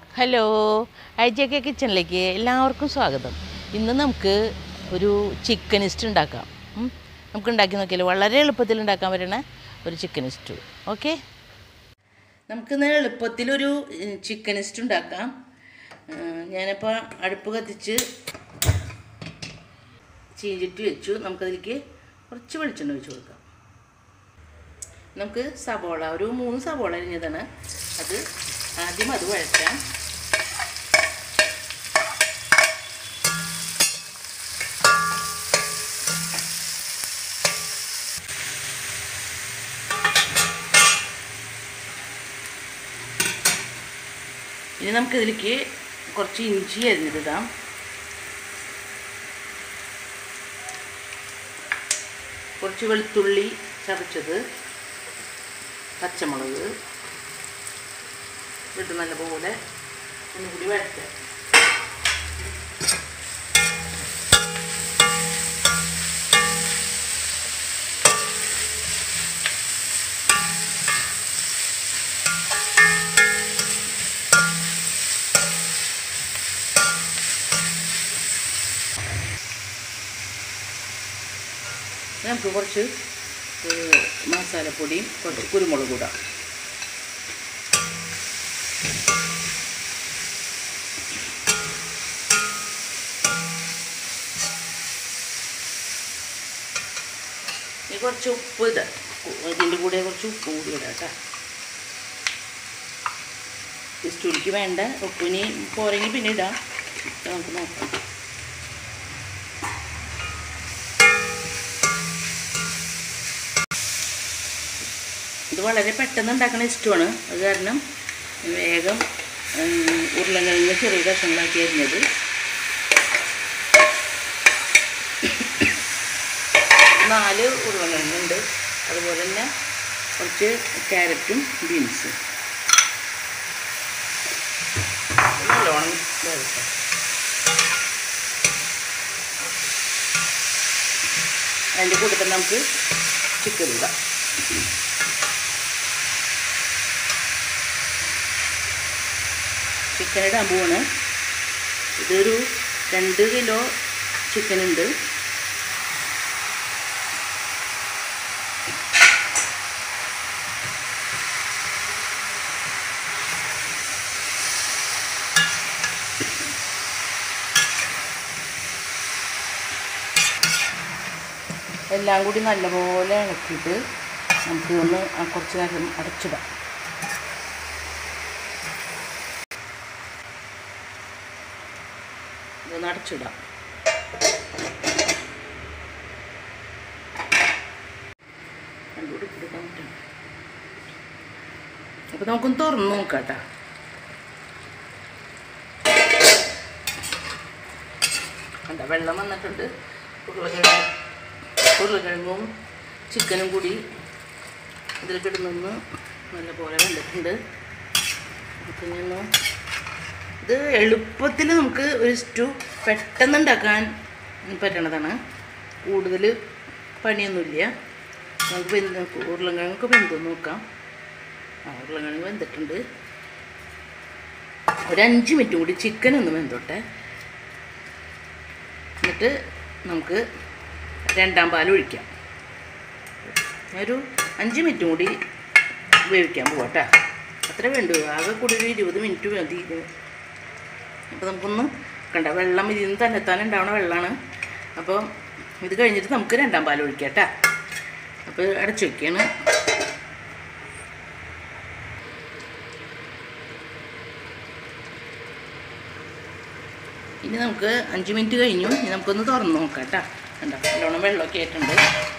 Hello I J K കിച്ചണിലേക്ക് എല്ലാവർക്കും സ്വാഗതം ഇന്ന് നമുക്ക് ഒരു ചിക്കൻ ഇസ്റ്റ് ഉണ്ടാക്കാം ഉം. നമുക്ക് ഉണ്ടാക്കി നോക്കിയാൽ വളരെ എളുപ്പത്തിൽ ഉണ്ടാക്കാൻ പറ്റുന്ന ഒരു ചിക്കൻ ഇസ്റ്റു ഓക്കെ നമുക്കിന്ന് എളുപ്പത്തിലൊരു ചിക്കൻ ഇസ്റ്റ് ഉണ്ടാക്കാം ഏഹ് ഞാനിപ്പോൾ അടുപ്പ് കത്തിച്ച് ചീഞ്ചിട്ട് വെച്ചു നമുക്കതിലേക്ക് കുറച്ച് വെളിച്ചെണ്ണ ഒഴിച്ച് കൊടുക്കാം നമുക്ക് സവോള ഒരു മൂന്ന് സവോള അരിഞ്ഞതാണ് അത് ആദ്യം അത് വഴറ്റാം ഇനി നമുക്കിതിലേക്ക് കുറച്ച് ഇഞ്ചി അരിഞ്ഞിടാം കുറച്ച് വെളുത്തുള്ളി ചതച്ചത് പച്ചമുളക് ഇട്ട് നല്ലപോലെ ഒന്നുകൂടി വഴറ്റുക നമുക്ക് കുറച്ച് ഏഹ്, മസാലപ്പൊടിയും കുറച്ച് കുരുമുളക് ഇടാം ഇനി കുറച്ച് ഉപ്പ് ഇടാം ഉ- ഇതിൻ്റെ കൂടെ കുറച്ച് ഉപ്പ് കൂടി ഇടാം കേട്ടോ ഇസ്റ്റൂലിക്ക് വേണ്ട ഉപ്പിനി പോരെങ്കിൽ പിന്നെ ഇടാം ഇത് നമുക്ക് നോക്കാം ഇത് വളരെ പെട്ടെന്ന് ഉണ്ടാക്കുന്ന ഇഷ്ടമാണ് അത് കാരണം വേഗം ഉം, ഉരുളക്കിഴങ്ങ് ചെറിയ കഷ്ണങ്ങളാക്കി അരിഞ്ഞത് നാല് ഉരുളക്കിഴങ്ങുണ്ട് അതുപോലെ തന്നെ കുറച്ച് ക്യാരറ്റും ബീൻസും നല്ലോണം വേവിക്കാം അതിൻ്റെ കൂടെ തന്നെ നമുക്ക് ചിക്കൻ ഇടാം ചിക്കൻ ഇടാൻ പോവാണ് ഇതൊരു രണ്ട് കിലോ ചിക്കൻ ഉണ്ട് എല്ലാം കൂടി നല്ലപോലെ ഇളക്കിയിട്ട് നമുക്ക് ഒന്ന് ആ കുറച്ച് നേരം അടച്ചിടാം ഇതൊന്ന് അടച്ചിടാം കണ്ടുകൂടി കൊടുക്കാൻ പറ്റണം അപ്പോൾ നമുക്കൊന്ന് തുറന്ന് നോക്കാം കേട്ടോ കണ്ട വെള്ളം വന്നിട്ടുണ്ട് ഉരുളക്കിഴങ്ങ് ഉരുളക്കിഴങ്ങും ചിക്കനും കൂടി ഇതിൽ കിടന്നൊന്ന് നല്ലപോലെ വെന്തിട്ടുണ്ട് പിന്നെ ഒന്ന് ഇത് എളുപ്പത്തിൽ നമുക്ക് ഒരു സ്റ്റൂ പെട്ടെന്ന് ഉണ്ടാക്കാൻ പറ്റണതാണ് കൂടുതൽ പണിയൊന്നുമില്ല നമുക്ക് വെന്ത് ഉരുളക്കിഴങ്ങൊക്കെ വെന്ത് നോക്കാം ആ ഉരുളക്കിഴങ്ങ് വെന്തിട്ടുണ്ട് ഒരു അഞ്ച് മിനിറ്റ് കൂടി ചിക്കൻ ഒന്ന് വെന്തോട്ടെ എന്നിട്ട് നമുക്ക് രണ്ടാം പാൽ ഒഴിക്കാം ഒരു അഞ്ച് മിനിറ്റ് കൂടി വേവിക്കാൻ പോവാട്ടാ അത്ര വേണ്ടു ആകെ കൂടി ഒരു ഇരുപത് മിനിറ്റ് മതി ഇത് അപ്പോൾ നമുക്കൊന്ന് കണ്ട വെള്ളം ഇതിൽ നിന്ന് തന്നെത്താൻ ഉണ്ടാവണ വെള്ളമാണ് അപ്പോൾ ഇത് കഴിഞ്ഞിട്ട് നമുക്ക് രണ്ടാം പാൽ ഒഴിക്കാം കേട്ടാ അപ്പോൾ അടച്ചു വയ്ക്കുകയാണ് ഇനി നമുക്ക് അഞ്ച് മിനിറ്റ് കഴിഞ്ഞു ഇനി നമുക്കൊന്ന് തുറന്ന് നോക്കാം കേട്ടോ കണ്ടോ നല്ലോണം വെള്ളമൊക്കെ ആയിട്ടുണ്ട്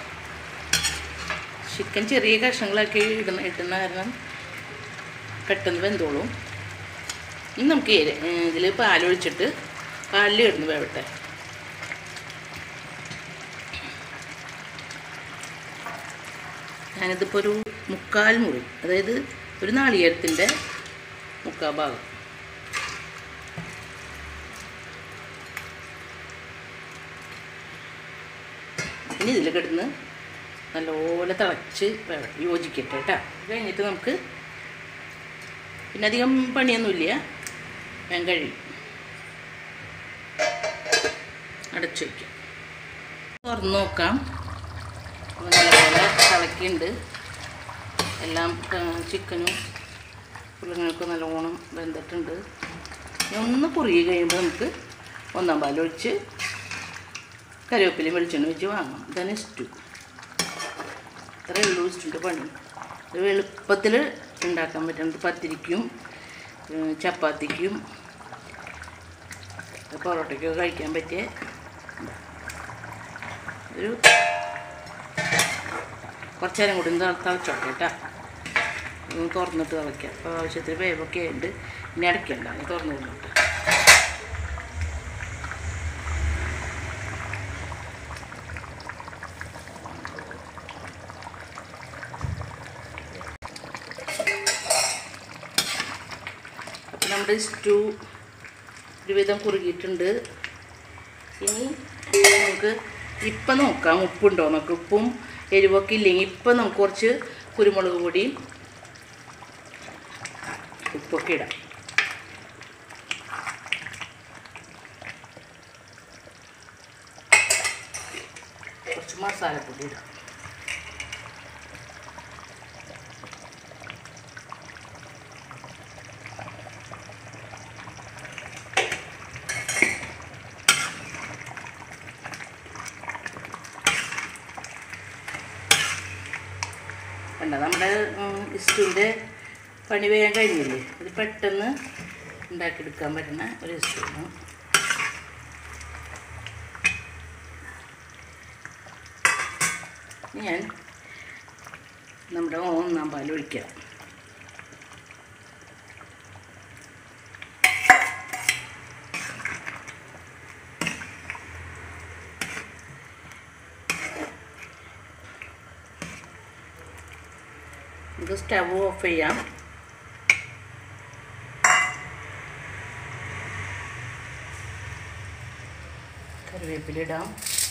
ചിക്കൻ ചെറിയ കഷ്ണങ്ങളൊക്കെ ഇടുന്ന ഇട്ടുന്ന കാരണം പെട്ടെന്ന് വെന്തോളും ഇനി നമുക്ക് ഇതിൽ പാലൊഴിച്ചിട്ട് പാലിൽ ഇടുന്നു വേവട്ടെ ഞാനിതിപ്പോൾ ഒരു മുക്കാൽ മുറി അതായത് ഒരു നാളികേരത്തിൻ്റെ മുക്കാൽ ഭാഗം ഇനി ഇതിൽ കിടന്ന് നല്ലപോലെ തിളച്ച് വേവ- യോജിക്കട്ടെ കേട്ടോ അത് കഴിഞ്ഞിട്ട് നമുക്ക് പിന്നെ അധികം പണിയൊന്നുമില്ല ഞാൻ കഴിയും അടച്ചു വയ്ക്കാം തുറന്ന് നോക്കാം അപ്പോൾ നല്ലപോലെ തിളക്കിയുണ്ട് എല്ലാം ക- ചിക്കനും ഉരുളങ്ങൾക്കും നല്ലോണം വെന്തിട്ടുണ്ട് ഇനി ഒന്ന് കുറുകി കഴിയുമ്പോൾ നമുക്ക് ഒന്നാം പാലൊഴിച്ച് കറിവേപ്പിലയും വെളിച്ചെണ്ണ വെച്ച് വാങ്ങാം ഇതാണ് സ്റ്റു ഇത്രയേ ഉള്ളൂ സ്റ്റൂൻ്റെ പണി ഇത് എളുപ്പത്തിൽ ഉണ്ടാക്കാൻ പറ്റുന്നത് പത്തിരിക്കും ഏഹ് ചപ്പാത്തിക്കും പൊറോട്ടയ്ക്കൊക്കെ കഴിക്കാൻ പറ്റിയ ഒരു കുറച്ച് നേരം കൂടി ഒന്ന് തിളച്ചോട്ടെ കേട്ടോ ഒന്ന് തുറന്നിട്ട് തിളയ്ക്കാം അപ്പോൾ ആവശ്യത്തിന് വേവൊക്കെ ഉണ്ട് ഇനി അടയ്ക്കണ്ട ഇനി തുറന്നു കൊണ്ടോട്ടെ അപ്പം നമ്മുടെ സ്റ്റൂ ഒരുവിധം കുറുകിയിട്ടുണ്ട് ഇനി നമുക്ക് ഇപ്പം നോക്കാം ഉപ്പുണ്ടോ നമുക്ക് ഉപ്പും എരിവൊക്കെ ഇല്ലെങ്കിൽ ഇപ്പം നമുക്ക് കുറച്ച് കുരുമുളക് പൊടിയും ഉപ്പൊക്കെ ഇടാം കുറച്ച് മസാലപ്പൊടി ഇടാം കണ്ട നമ്മുടെ ഇസ്റ്റുവിൻ്റെ പണി വേഗം കഴിഞ്ഞില്ലേ ഇത് പെട്ടെന്ന് ഉണ്ടാക്കിയെടുക്കാൻ പറ്റുന്ന ഒരു ഇസ്റ്റുവാണ് ഇനി ഞാൻ നമ്മുടെ ഒന്നാം പാൽ ഒഴിക്കാം നമുക്ക് സ്റ്റവ് ഓഫ് ചെയ്യാം കറിവേപ്പില ഇടാം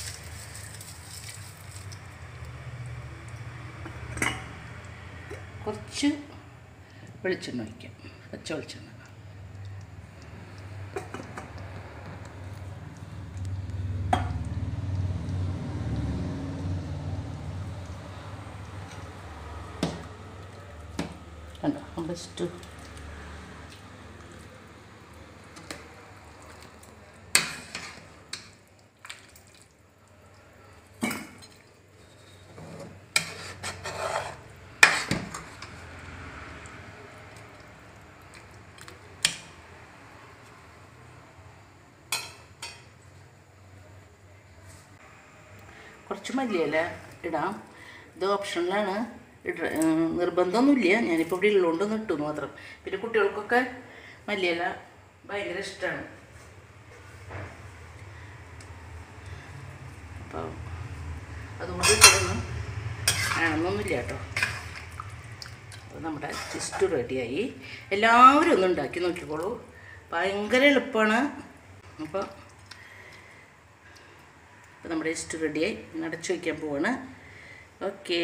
കുറച്ച് വെളിച്ചെണ്ണ ഒഴിക്കാം പച്ച വെളിച്ചെണ്ണ കണ്ടോ ബെസ്റ്റ് കുറച്ച് മല്ലിയില ഇടാം ഇത് ഓപ്ഷനിലാണ് ഇട ഏഹ് നിർബന്ധമൊന്നുമില്ല ഞാനിപ്പോൾ ഇവിടെ ഉള്ളതുകൊണ്ട് ഒന്ന് ഇട്ടു എന്ന് മാത്രം പിന്നെ കുട്ടികൾക്കൊക്കെ മല്ലിയില ഭയങ്കര ഇഷ്ടമാണ് അപ്പോൾ അതുകൊണ്ട് ഇട്ടതൊന്നും വേണമെന്നൊന്നുമില്ല കേട്ടോ അപ്പോൾ നമ്മുടെ ചിസ്റ്റു റെഡിയായി എല്ലാവരും ഒന്ന് ഉണ്ടാക്കി നോക്കിക്കോളൂ ഭയങ്കര എളുപ്പമാണ് അപ്പോൾ അപ്പോൾ നമ്മുടെ ഇസ്റ്റ് റെഡിയായി ഇനി അടച്ചു വയ്ക്കാൻ പോവാണ് ഓക്കേ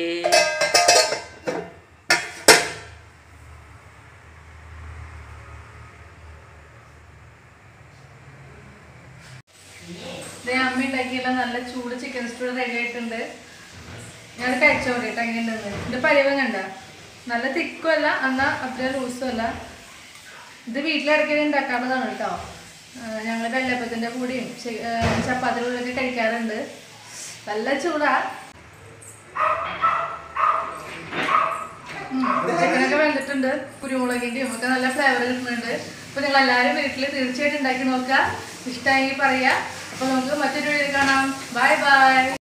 ദേ അമ്മ ഉണ്ടാക്കിയുള്ള നല്ല ചൂട് ചിക്കൻ സ്റ്റൂ റെഡി ആയിട്ടുണ്ട് ഞാൻ കഴിച്ചോ കേട്ടോ എങ്ങനെയുണ്ടെന്ന് ഇതിന്റെ പരിവം കണ്ട നല്ല തിക്കും അല്ല എന്നാ അത്ര ലൂസും അല്ല ഇത് വീട്ടിലിടയ്ക്ക് ഉണ്ടാക്കാറുള്ളതാണ് കേട്ടോ ഞങ്ങൾ വെള്ളപ്പത്തിന്റെ കൂടിയും ചി- ആ, ചപ്പാത്തിയുടെ കൂടെയൊക്കെ കഴിക്കാറുണ്ട് നല്ല ചൂടാ ഉം, ചിക്കനൊക്കെ വെന്തിട്ടുണ്ട് കുരുമുളകിന്റെയും ഒക്കെ നല്ല ഫ്ലേവർ കിട്ടുന്നുണ്ട് അപ്പൊ നിങ്ങൾ എല്ലാവരും വീട്ടിൽ തീർച്ചയായിട്ടും ഉണ്ടാക്കി നോക്കുക ഇഷ്ടമായി പറയാ അപ്പൊ നമുക്ക് മറ്റൊരു വീഡിയോ കാണാം ബൈ ബൈ